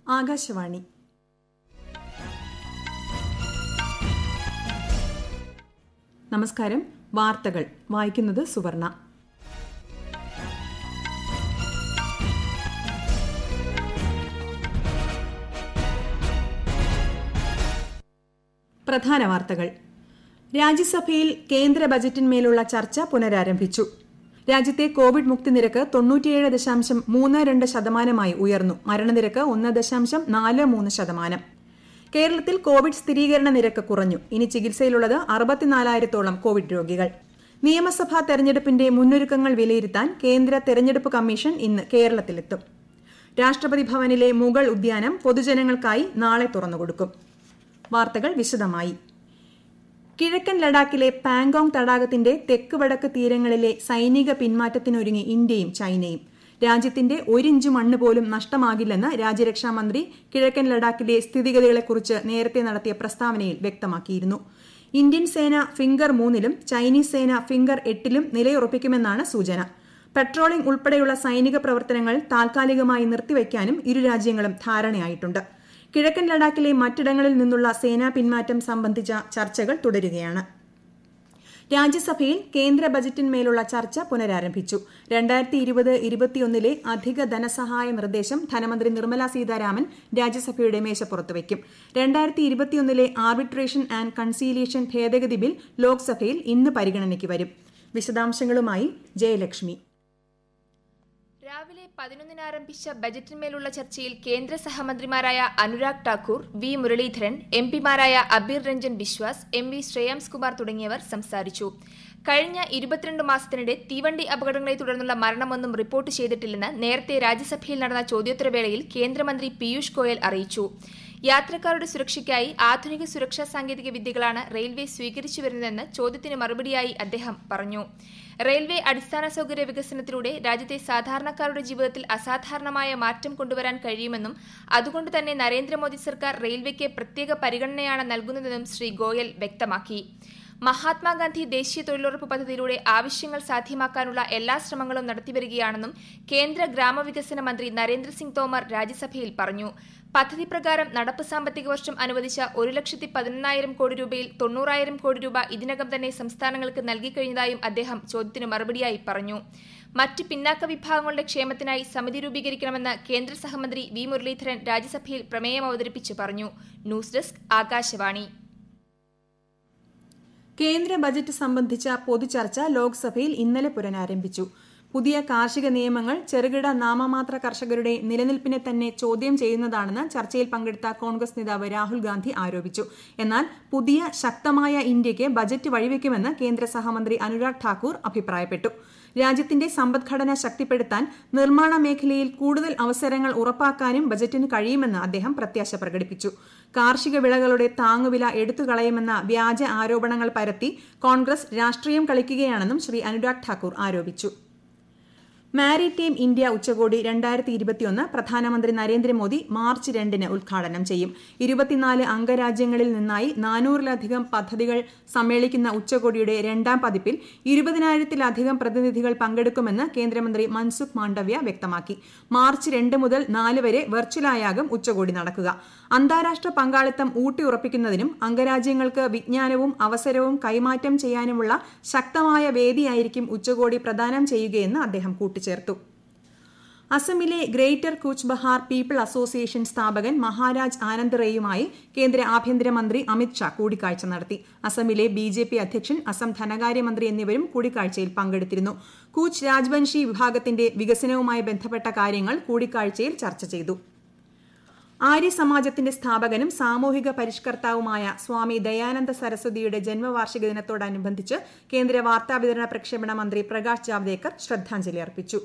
ആകാശവാണി നമസ്കാരം വാർത്തകൾ വായിക്കുന്നത് സുവർണ പ്രധാന വാർത്തകൾ രാജ്യസഭയിൽ കേന്ദ്ര ബജറ്റിന്മേലുള്ള ചർച്ച പുനരാരംഭിച്ചു രാജ്യത്തെ കോവിഡ് മുക്തി നിരക്ക് തൊണ്ണൂറ്റിയേഴ് ദശാംശം മൂന്ന് രണ്ട് ശതമാനമായി ഉയർന്നു മരണനിരക്ക് ഒന്ന് ദശാംശം നാല് മൂന്ന് ശതമാനം കേരളത്തിൽ കോവിഡ് സ്ഥിരീകരണ നിരക്ക് കുറഞ്ഞു ഇനി ചികിത്സയിലുള്ളത് അറുപത്തിനാലായിരത്തോളം കോവിഡ് രോഗികൾ നിയമസഭാ തെരഞ്ഞെടുപ്പിന്റെ മുന്നൊരുക്കങ്ങൾ വിലയിരുത്താൻ കേന്ദ്ര തെരഞ്ഞെടുപ്പ് കമ്മീഷൻ ഇന്ന് കേരളത്തിലെത്തും രാഷ്ട്രപതി ഭവനിലെ മുഗൾ ഉദ്യാനം പൊതുജനങ്ങൾക്കായി നാളെ തുറന്നുകൊടുക്കും വാർത്തകൾ വിശദമായി കിഴക്കൻ ലഡാക്കിലെ പാങ്കോങ് തടാകത്തിന്റെ തെക്ക് വടക്ക് തീരങ്ങളിലെ സൈനിക പിന്മാറ്റത്തിനൊരുങ്ങി ഇന്ത്യയും ചൈനയും രാജ്യത്തിന്റെ ഒരിഞ്ച് മണ്ണ് പോലും നഷ്ടമാകില്ലെന്ന് രാജ്യരക്ഷാമന്ത്രി കിഴക്കൻ ലഡാക്കിലെ സ്ഥിതിഗതികളെക്കുറിച്ച് നേരത്തെ നടത്തിയ പ്രസ്താവനയിൽ വ്യക്തമാക്കിയിരുന്നു ഇന്ത്യൻ സേന ഫിംഗർ മൂന്നിലും ചൈനീസ് സേന ഫിംഗർ എട്ടിലും നിലയുറപ്പിക്കുമെന്നാണ് സൂചന പെട്രോളിംഗ് ഉൾപ്പെടെയുള്ള സൈനിക പ്രവർത്തനങ്ങൾ താൽക്കാലികമായി നിർത്തിവയ്ക്കാനും ഇരു രാജ്യങ്ങളും ധാരണയായിട്ടുണ്ട് കിഴക്കൻ ലഡാക്കിലെ മറ്റിടങ്ങളിൽ നിന്നുള്ള സേനാ പിന്മാറ്റം സംബന്ധിച്ച ചർച്ചകൾ തുടരുകയാണ് രാജ്യസഭയിൽ കേന്ദ്ര ബജറ്റിന്മേലുള്ള ചർച്ച പുനരാരംഭിച്ചു രണ്ടായിരത്തി ഇരുപത് ഇരുപത്തിയൊന്നിലെ അധിക ധനസഹായ നിർദ്ദേശം ധനമന്ത്രി നിർമ്മല സീതാരാമൻ രാജ്യസഭയുടെ മേശപ്പുറത്ത് വയ്ക്കും രണ്ടായിരത്തി ഇരുപത്തിയൊന്നിലെ ആർബിട്രേഷൻ ആൻഡ് കൺസീലിയേഷൻ ഭേദഗതി ബിൽ ലോക്സഭയിൽ ഇന്ന് പരിഗണനയ്ക്ക് വരും വിശദാംശങ്ങളുമായി ജയലക്ഷ്മി രാവിലെ പതിനൊന്നിന് ആരംഭിച്ച ബജറ്റിന്മേലുള്ള ചർച്ചയിൽ കേന്ദ്ര സഹമന്ത്രിമാരായ അനുരാഗ് ഠാക്കൂർ വി മുരളീധരൻ എം പിമാരായ അബീർ രഞ്ജൻ ബിശ്വാസ് എം വി ശ്രേയാംസ് കുമാർ തുടങ്ങിയവർ സംസാരിച്ചു കഴിഞ്ഞ ഇരുപത്തിരണ്ട് മാസത്തിനിടെ തീവണ്ടി അപകടങ്ങളെ തുടർന്നുള്ള മരണമൊന്നും റിപ്പോർട്ട് ചെയ്തിട്ടില്ലെന്ന് നേരത്തെ രാജ്യസഭയിൽ നടന്ന ചോദ്യോത്തരവേളയിൽ കേന്ദ്രമന്ത്രി പീയൂഷ് ഗോയൽ അറിയിച്ചു യാത്രക്കാരുടെ സുരക്ഷയ്ക്കായി ആധുനിക സുരക്ഷാ സാങ്കേതിക വിദ്യകളാണ് റെയിൽവേ സ്വീകരിച്ചു വരുന്നതെന്ന് ചോദ്യത്തിന് മറുപടിയായി അദ്ദേഹം പറഞ്ഞു റെയിൽവേ അടിസ്ഥാന സൌകര്യ വികസനത്തിലൂടെ രാജ്യത്തെ സാധാരണക്കാരുടെ ജീവിതത്തിൽ അസാധാരണമായ മാറ്റം കൊണ്ടുവരാൻ കഴിയുമെന്നും അതുകൊണ്ട് തന്നെ നരേന്ദ്രമോദി സർക്കാർ റെയിൽവേക്ക് പ്രത്യേക പരിഗണനയാണ് നൽകുന്നതെന്നും ശ്രീ ഗോയൽ വ്യക്തമാക്കി മഹാത്മാഗാന്ധി ദേശീയ തൊഴിലുറപ്പ് പദ്ധതിയിലൂടെ ആവശ്യങ്ങൾ സാധ്യമാക്കാനുള്ള എല്ലാ ശ്രമങ്ങളും നടത്തിവരികയാണെന്നും കേന്ദ്ര ഗ്രാമവികസന മന്ത്രി നരേന്ദ്രസിംഗ് തോമർ രാജ്യസഭയിൽ പറഞ്ഞു പദ്ധതി പ്രകാരം നടപ്പ് സാമ്പത്തിക വർഷം അനുവദിച്ച ഒരു ലക്ഷത്തി പതിനൊന്നായിരം കോടി രൂപയിൽ തൊണ്ണൂറായിരം കോടി രൂപ ഇതിനകം തന്നെ സംസ്ഥാനങ്ങൾക്ക് നൽകിക്കഴിഞ്ഞതായും അദ്ദേഹം ചോദ്യത്തിന് മറുപടിയായി പറഞ്ഞു മറ്റ് പിന്നാക്ക വിഭാഗങ്ങളുടെ ക്ഷേമത്തിനായി സമിതി രൂപീകരിക്കണമെന്ന് കേന്ദ്ര സഹമന്ത്രി വി മുരളീധരൻ രാജ്യസഭയിൽ പ്രമേയം അവതരിപ്പിച്ച് പറഞ്ഞു ന്യൂസ് ഡെസ്ക് ആകാശവാണി കേന്ദ്ര ബജറ്റ് സംബന്ധിച്ച പൊതുചർച്ച ലോക്സഭയിൽ ഇന്നലെ പുനരാരംഭിച്ചു പുതിയ കാർഷിക നിയമങ്ങൾ ചെറുകിട നാമമാത്ര കർഷകരുടെ നിലനിൽപ്പിനെ തന്നെ ചോദ്യം ചെയ്യുന്നതാണെന്ന് ചർച്ചയിൽ പങ്കെടുത്ത കോൺഗ്രസ് നേതാവ് രാഹുൽ ഗാന്ധി ആരോപിച്ചു എന്നാൽ പുതിയ ശക്തമായ ഇന്ത്യയ്ക്ക് ബജറ്റ് വഴിവെക്കുമെന്ന് കേന്ദ്ര സഹമന്ത്രി അനുരാഗ് ഠാക്കൂർ അഭിപ്രായപ്പെട്ടു രാജ്യത്തിന്റെ സമ്പദ്ഘടന ശക്തിപ്പെടുത്താൻ നിർമ്മാണ മേഖലയിൽ കൂടുതൽ അവസരങ്ങൾ ഉറപ്പാക്കാനും ബജറ്റിന് കഴിയുമെന്ന് അദ്ദേഹം പ്രത്യാശ പ്രകടിപ്പിച്ചു കാർഷിക വിളകളുടെ താങ്ങുവില എടുത്തുകളയുമെന്ന വ്യാജ ആരോപണങ്ങൾ പരത്തി കോൺഗ്രസ് രാഷ്ട്രീയം കളിക്കുകയാണെന്നും ശ്രീ അനുരാഗ് ഠാക്കൂർ ആരോപിച്ചു മാരിടൈം ഇന്ത്യ ഉച്ചകോടി രണ്ടായിരത്തി ഇരുപത്തിയൊന്ന് പ്രധാനമന്ത്രി നരേന്ദ്രമോദി മാർച്ച് രണ്ടിന് ഉദ്ഘാടനം ചെയ്യും ഇരുപത്തിനാല് അംഗരാജ്യങ്ങളിൽ നിന്നായി നാനൂറിലധികം പദ്ധതികൾ സമ്മേളിക്കുന്ന ഉച്ചകോടിയുടെ രണ്ടാം പതിപ്പിൽ ഇരുപതിനായിരത്തിലധികം പ്രതിനിധികൾ പങ്കെടുക്കുമെന്ന് കേന്ദ്രമന്ത്രി മൻസുഖ് മാണ്ഡവ്യ വ്യക്തമാക്കി മാർച്ച് രണ്ട് മുതൽ നാല് വരെ വെർച്വലായാകും ഉച്ചകോടി നടക്കുക അന്താരാഷ്ട്ര പങ്കാളിത്തം ഊട്ടിയുറപ്പിക്കുന്നതിനും അംഗരാജ്യങ്ങൾക്ക് വിജ്ഞാനവും അവസരവും കൈമാറ്റം ചെയ്യാനുമുള്ള ശക്തമായ വേദിയായിരിക്കും ഉച്ചകോടി പ്രദാനം ചെയ്യുകയെന്ന് അദ്ദേഹം കൂട്ടിച്ചേർത്തു അസമിലെ greater Cooch Behar people association സ്ഥാപകൻ മഹാരാജ് ആനന്ദ് റേയുമായി കേന്ദ്ര ആഭ്യന്തരമന്ത്രി അമിത് ഷാ കൂടിക്കാഴ്ച നടത്തി അസമിലെ ബി ജെ പി അധ്യക്ഷൻ അസം ധനകാര്യമന്ത്രി എന്നിവരും കൂടിക്കാഴ്ചയിൽ പങ്കെടുത്തിരുന്നു കൂച്ച് രാജ്വൻഷി വിഭാഗത്തിന്റെ വികസനവുമായി ബന്ധപ്പെട്ട കാര്യങ്ങൾ കൂടിക്കാഴ്ചയിൽ ചർച്ച ചെയ്തു ആര്യ സമാജത്തിന്റെ സ്ഥാപകനും സാമൂഹിക പരിഷ്കർത്താവുമായ സ്വാമി ദയാനന്ദ സരസ്വതിയുടെ ജന്മവാർഷിക ദിനത്തോടനുബന്ധിച്ച് കേന്ദ്ര വാർത്താവിതരണ പ്രക്ഷേപണ മന്ത്രി പ്രകാശ് ജാവ്ദേക്കർ ശ്രദ്ധാഞ്ജലി അർപ്പിച്ചു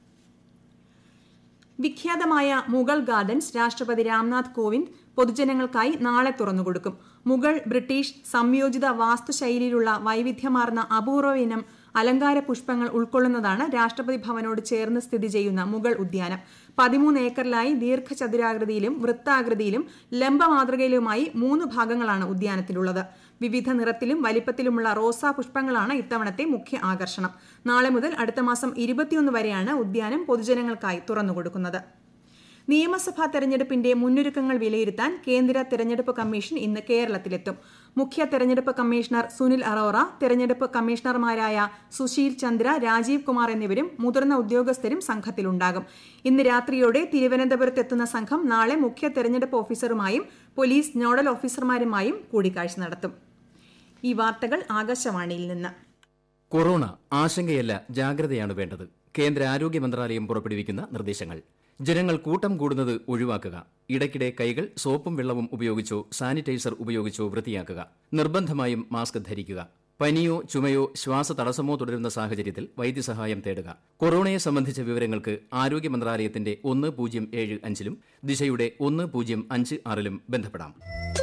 വിഖ്യാതമായ മുഗൾ ഗാർഡൻസ് രാഷ്ട്രപതി രാംനാഥ് കോവിന്ദ് പൊതുജനങ്ങൾക്കായി നാളെ തുറന്നുകൊടുക്കും മുഗൾ ബ്രിട്ടീഷ് സംയോജിത വാസ്തുശൈലിയിലുള്ള വൈവിധ്യമാർന്ന അപൂർവ ഇനം അലങ്കാര പുഷ്പങ്ങൾ ഉൾക്കൊള്ളുന്നതാണ് രാഷ്ട്രപതി ഭവനോട് ചേർന്ന് സ്ഥിതി ചെയ്യുന്ന മുഗൾ ഉദ്യാനം പതിമൂന്ന് ഏക്കറിലായി ദീർഘചതുരാകൃതിയിലും വൃത്താകൃതിയിലും ലംബ മാതൃകയിലുമായി മൂന്ന് ഭാഗങ്ങളാണ് ഉദ്യാനത്തിലുള്ളത് വിവിധ നിറത്തിലും വലിപ്പത്തിലുമുള്ള റോസാ പുഷ്പങ്ങളാണ് ഇത്തവണത്തെ മുഖ്യ ആകർഷണം നാളെ മുതൽ അടുത്ത മാസം ഇരുപത്തിയൊന്ന് വരെയാണ് ഉദ്യാനം പൊതുജനങ്ങൾക്കായി തുറന്നുകൊടുക്കുന്നത് നിയമസഭാ തെരഞ്ഞെടുപ്പിന്റെ മുന്നൊരുക്കങ്ങൾ വിലയിരുത്താൻ കേന്ദ്ര തെരഞ്ഞെടുപ്പ് കമ്മീഷൻ ഇന്ന് കേരളത്തിലെത്തും മുഖ്യ തെരഞ്ഞെടുപ്പ് കമ്മീഷണർ സുനിൽ അറോറ തെരഞ്ഞെടുപ്പ് കമ്മീഷണർമാരായ സുശീൽ ചന്ദ്ര രാജീവ് കുമാർ എന്നിവരും മുതിർന്ന ഉദ്യോഗസ്ഥരും സംഘത്തിലുണ്ടാകും ഇന്ന് രാത്രിയോടെ തിരുവനന്തപുരത്തെത്തുന്ന സംഘം നാളെ മുഖ്യ തെരഞ്ഞെടുപ്പ് ഓഫീസറുമായും പോലീസ് നോഡൽ ഓഫീസർമാരുമായും കൂടിക്കാഴ്ച നടത്തും ഈ വാർത്തകൾ ആകാശവാണിയിൽ നിന്ന് കൊറോണ ആശങ്കയല്ല ജാഗ്രതയാണ് വേണ്ടത് കേന്ദ്ര ആരോഗ്യ മന്ത്രാലയം പുറപ്പെടുവിക്കുന്ന നിർദ്ദേശങ്ങൾ ജനങ്ങൾ കൂട്ടം കൂടുന്നത് ഒഴിവാക്കുക ഇടയ്ക്കിടെ കൈകൾ സോപ്പും വെള്ളവും ഉപയോഗിച്ചോ സാനിറ്റൈസർ ഉപയോഗിച്ചോ വൃത്തിയാക്കുക നിർബന്ധമായും മാസ്ക് ധരിക്കുക പനിയോ ചുമയോ ശ്വാസതടസ്സമോ തുടരുന്ന സാഹചര്യത്തിൽ വൈദ്യസഹായം തേടുക കൊറോണയെ സംബന്ധിച്ച വിവരങ്ങൾക്ക് ആരോഗ്യ മന്ത്രാലയത്തിന്റെ ഒന്ന് പൂജ്യം ഏഴ് അഞ്ചിലും ദിശയുടെ ഒന്ന് പൂജ്യം അഞ്ച് ആറിലും ബന്ധപ്പെടാം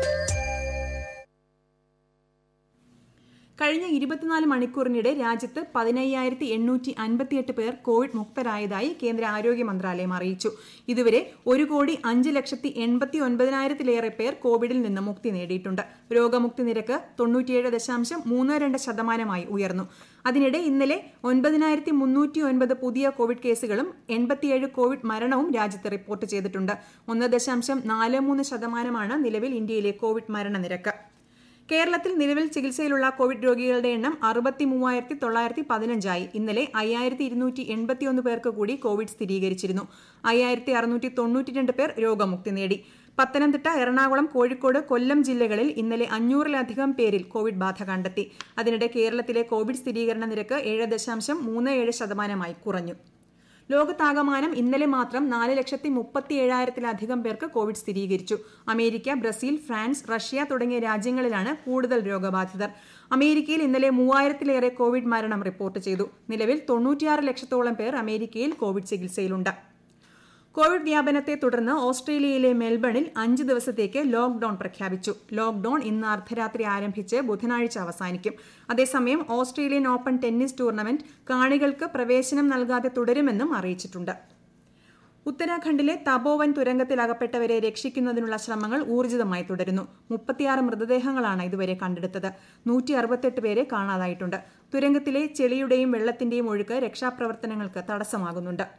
കഴിഞ്ഞ ഇരുപത്തിനാല് മണിക്കൂറിനിടെ രാജ്യത്ത് പതിനയ്യായിരത്തി എണ്ണൂറ്റി അൻപത്തിയെട്ട് പേർ കോവിഡ് മുക്തരായതായി കേന്ദ്ര ആരോഗ്യ മന്ത്രാലയം അറിയിച്ചു ഇതുവരെ ഒരു കോടി അഞ്ച് ലക്ഷത്തി എൺപത്തി ഒൻപതിനായിരത്തിലേറെ പേർ കോവിഡിൽ നിന്ന് മുക്തി നേടിയിട്ടുണ്ട് രോഗമുക്തി നിരക്ക് തൊണ്ണൂറ്റിയേഴ് ദശാംശം മൂന്ന് രണ്ട് ശതമാനമായി ഉയർന്നു അതിനിടെ ഇന്നലെ ഒൻപതിനായിരത്തി മുന്നൂറ്റി ഒൻപത് പുതിയ കോവിഡ് കേസുകളും എൺപത്തിയേഴ് കോവിഡ് മരണവും രാജ്യത്ത് റിപ്പോർട്ട് ചെയ്തിട്ടുണ്ട് ഒന്ന് ദശാംശം നാല് മൂന്ന് ശതമാനമാണ് നിലവിൽ ഇന്ത്യയിലെ കോവിഡ് മരണനിരക്ക് കേരളത്തിൽ നിലവിൽ ചികിത്സയിലുള്ള കോവിഡ് രോഗികളുടെ എണ്ണം അറുപത്തി മൂവായിരത്തി തൊള്ളായിരത്തി പതിനഞ്ചായി ഇന്നലെ അയ്യായിരത്തി ഇരുന്നൂറ്റി എൺപത്തിയൊന്ന് പേർക്ക് കൂടി കോവിഡ് സ്ഥിരീകരിച്ചിരുന്നു അയ്യായിരത്തി അറുന്നൂറ്റി തൊണ്ണൂറ്റിരണ്ട് പേർ രോഗമുക്തി നേടി പത്തനംതിട്ട എറണാകുളം കോഴിക്കോട് കൊല്ലം ജില്ലകളിൽ ഇന്നലെ അഞ്ഞൂറിലധികം പേരിൽ കോവിഡ് ബാധ കണ്ടെത്തി അതിനിടെ കേരളത്തിലെ കോവിഡ് സ്ഥിരീകരണ നിരക്ക് ഏഴ് ദശാംശം മൂന്ന് ഏഴ് ശതമാനമായി കുറഞ്ഞു ലോകത്താകമാനം ഇന്നലെ മാത്രം നാല് ലക്ഷത്തി മുപ്പത്തി ഏഴായിരത്തിലധികം പേർക്ക് കോവിഡ് സ്ഥിരീകരിച്ചു അമേരിക്ക ബ്രസീൽ ഫ്രാൻസ് റഷ്യ തുടങ്ങിയ രാജ്യങ്ങളിലാണ് കൂടുതൽ രോഗബാധിതർ അമേരിക്കയിൽ ഇന്നലെ മൂവായിരത്തിലേറെ കോവിഡ് മരണം റിപ്പോർട്ട് ചെയ്തു നിലവിൽ തൊണ്ണൂറ്റിയാറ് ലക്ഷത്തോളം പേർ അമേരിക്കയിൽ കോവിഡ് ചികിത്സയിലുണ്ട് കോവിഡ് വ്യാപനത്തെ തുടർന്ന് ഓസ്ട്രേലിയയിലെ മെൽബണിൽ അഞ്ച് ദിവസത്തേക്ക് ലോക്ഡൌൺ പ്രഖ്യാപിച്ചു ലോക്ഡൌൺ ഇന്ന് അർദ്ധരാത്രി ആരംഭിച്ച് ബുധനാഴ്ച അവസാനിക്കും അതേസമയം ഓസ്ട്രേലിയൻ ഓപ്പൺ ടെന്നീസ് ടൂർണമെന്റ് കാണികൾക്ക് പ്രവേശനം നൽകാതെ തുടരുമെന്നും അറിയിച്ചിട്ടുണ്ട് ഉത്തരാഖണ്ഡിലെ തപോവൻ തുരങ്കത്തിൽ അകപ്പെട്ടവരെ രക്ഷിക്കുന്നതിനുള്ള ശ്രമങ്ങൾ ഊർജിതമായി തുടരുന്നു മുപ്പത്തിയാറ് മൃതദേഹങ്ങളാണ് ഇതുവരെ കണ്ടെടുത്തത് നൂറ്റി അറുപത്തെട്ട് പേരെ കാണാതായിട്ടുണ്ട് തുരങ്കത്തിലെ ചെളിയുടെയും വെള്ളത്തിന്റെയും ഒഴുക്ക് രക്ഷാപ്രവർത്തനങ്ങൾക്ക് തടസ്സമാകുന്നുണ്ട്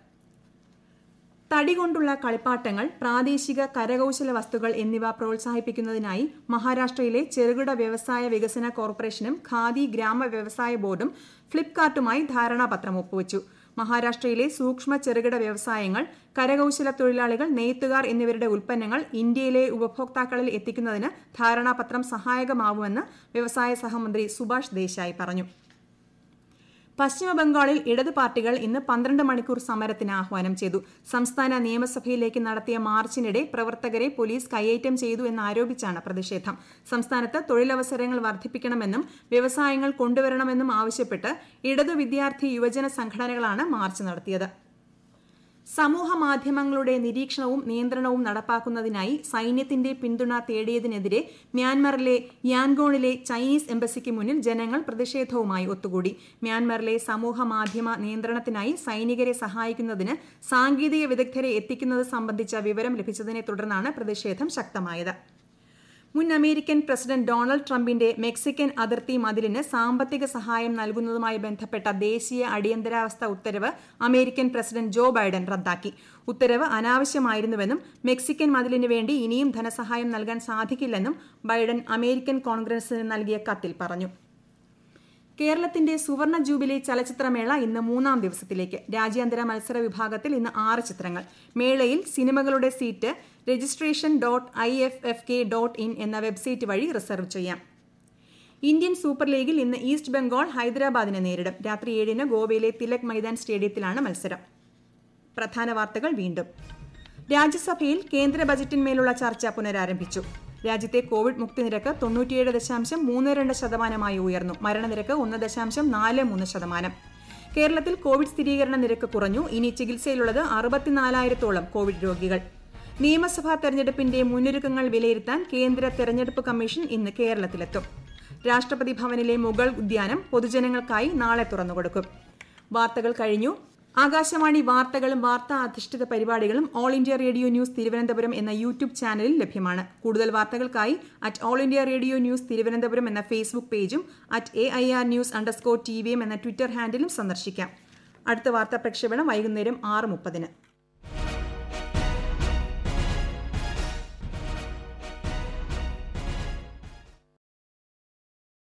തടി കൊണ്ടുള്ള കളിപ്പാട്ടങ്ങൾ പ്രാദേശിക കരകൌശല വസ്തുക്കൾ എന്നിവ പ്രോത്സാഹിപ്പിക്കുന്നതിനായി മഹാരാഷ്ട്രയിലെ ചെറുകിട വ്യവസായ വികസന കോർപ്പറേഷനും ഖാദി ഗ്രാമ വ്യവസായ ബോർഡും ഫ്ലിപ്കാർട്ടുമായി ധാരണാപത്രം ഒപ്പുവച്ചു മഹാരാഷ്ട്രയിലെ സൂക്ഷ്മ ചെറുകിട വ്യവസായങ്ങൾ കരകൌശല തൊഴിലാളികൾ നെയ്ത്തുകാർ എന്നിവരുടെ ഉൽപ്പന്നങ്ങൾ ഇന്ത്യയിലെ ഉപഭോക്താക്കളിൽ എത്തിക്കുന്നതിന് ധാരണാപത്രം സഹായകമാവുമെന്ന് വ്യവസായ സഹമന്ത്രി സുഭാഷ് ദേശായി പറഞ്ഞു പശ്ചിമ ബംഗാളിൽ ഇടത് പാർട്ടികൾ ഇന്ന് പന്ത്രണ്ട് മണിക്കൂർ സമരത്തിന് ആഹ്വാനം ചെയ്തു സംസ്ഥാന നിയമസഭയിലേക്ക് നടത്തിയ മാർച്ചിനിടെ പ്രവർത്തകരെ പോലീസ് കയ്യേറ്റം ചെയ്തു എന്നാരോപിച്ചാണ് പ്രതിഷേധം സംസ്ഥാനത്ത് തൊഴിലവസരങ്ങൾ വർദ്ധിപ്പിക്കണമെന്നും വ്യവസായങ്ങൾ കൊണ്ടുവരണമെന്നും ആവശ്യപ്പെട്ട് ഇടതു വിദ്യാർത്ഥി യുവജന സംഘടനകളാണ് മാർച്ച് നടത്തിയത് സമൂഹ മാധ്യമങ്ങളുടെ നിരീക്ഷണവും നിയന്ത്രണവും നടപ്പാക്കുന്നതിനായി സൈന്യത്തിന്റെ പിന്തുണ തേടിയതിനെതിരെ മ്യാൻമറിലെ യാൻഗോണിലെ ചൈനീസ് എംബസിക്ക് മുന്നിൽ ജനങ്ങൾ പ്രതിഷേധവുമായി ഒത്തുകൂടി മ്യാൻമറിലെ സമൂഹ മാധ്യമ നിയന്ത്രണത്തിനായി സൈനികരെ സഹായിക്കുന്നതിന് സാങ്കേതിക വിദഗ്ധരെ എത്തിക്കുന്നത് സംബന്ധിച്ച വിവരം ലഭിച്ചതിനെ തുടർന്നാണ് പ്രതിഷേധം ശക്തമായത് മുൻ അമേരിക്കൻ പ്രസിഡന്റ് ഡൊണാൾഡ് ട്രംപിന്റെ മെക്സിക്കൻ അതിർത്തി മതിലിന് സാമ്പത്തിക സഹായം നൽകുന്നതുമായി ബന്ധപ്പെട്ട ദേശീയ അടിയന്തരാവസ്ഥ ഉത്തരവ് അമേരിക്കൻ പ്രസിഡന്റ് ജോ ബൈഡൻ റദ്ദാക്കി ഉത്തരവ് അനാവശ്യമായിരുന്നുവെന്നും മെക്സിക്കൻ മതിലിന് വേണ്ടി ഇനിയും ധനസഹായം നൽകാൻ സാധിക്കില്ലെന്നും ബൈഡൻ അമേരിക്കൻ കോൺഗ്രസിന് നൽകിയ കത്തിൽ പറഞ്ഞു കേരളത്തിന്റെ സുവർണ ജൂബിലി ചലച്ചിത്രമേള ഇന്ന് മൂന്നാം ദിവസത്തിലേക്ക് രാജ്യാന്തര മത്സര വിഭാഗത്തിൽ ഇന്ന് ആറ് ചിത്രങ്ങൾ മേളയിൽ സിനിമകളുടെ seat registration dot I F F K dot in എന്ന വെബ്സൈറ്റ് വഴി റിസർവ് ചെയ്യാം ഇന്ത്യൻ സൂപ്പർ ലീഗിൽ ഇന്ന് ഈസ്റ്റ് ബംഗാൾ ഹൈദരാബാദിനെ നേരിടും രാത്രി ഏഴിന് ഗോവയിലെ തിലക് മൈതാൻ സ്റ്റേഡിയത്തിലാണ് മത്സരം പ്രധാന വാർത്തകൾ വീണ്ടും രാജ്യസഭയിൽ കേന്ദ്ര ബജറ്റിന്മേലുള്ള ചർച്ച പുനരാരംഭിച്ചു രാജ്യത്തെ കോവിഡ് മുക്തി നിരക്ക് തൊണ്ണൂറ്റിയേഴ് ദശാംശം മൂന്ന് രണ്ട് ശതമാനമായി ഉയർന്നു മരണനിരക്ക് ഒന്ന് ദശാംശം നാല് മൂന്ന് ശതമാനം കേരളത്തിൽ കോവിഡ് സ്ഥിരീകരണ നിരക്ക് കുറഞ്ഞു ഇനി ചികിത്സയിലുള്ളത് അറുപത്തിനാലായിരത്തോളം കോവിഡ് രോഗികൾ നിയമസഭാ തെരഞ്ഞെടുപ്പിന്റെ മുന്നൊരുക്കങ്ങൾ വിലയിരുത്താൻ കേന്ദ്ര തെരഞ്ഞെടുപ്പ് കമ്മീഷൻ ഇന്ന് കേരളത്തിലെത്തും രാഷ്ട്രപതി ഭവനിലെ മുഗൾ ഉദ്യാനം പൊതുജനങ്ങൾക്കായി നാളെ തുറന്നുകൊടുക്കും വാർത്തകൾ കഴിഞ്ഞു ആകാശവാണി വാർത്തകളും വാർത്താ അധിഷ്ഠിത പരിപാടികളും all India radio news Thiruvananthapuram എന്ന യൂട്യൂബ് ചാനലിൽ ലഭ്യമാണ് കൂടുതൽ വാർത്തകൾക്കായി at all India radio news Thiruvananthapuram എന്ന ഫേസ്ബുക്ക് പേജും at A I R news underscore T V M എന്ന ട്വിറ്റർ ഹാൻഡിലും സന്ദർശിക്കാം അടുത്ത വാർത്താ പ്രക്ഷേപണം വൈകുന്നേരം ആറ് മുപ്പതിന്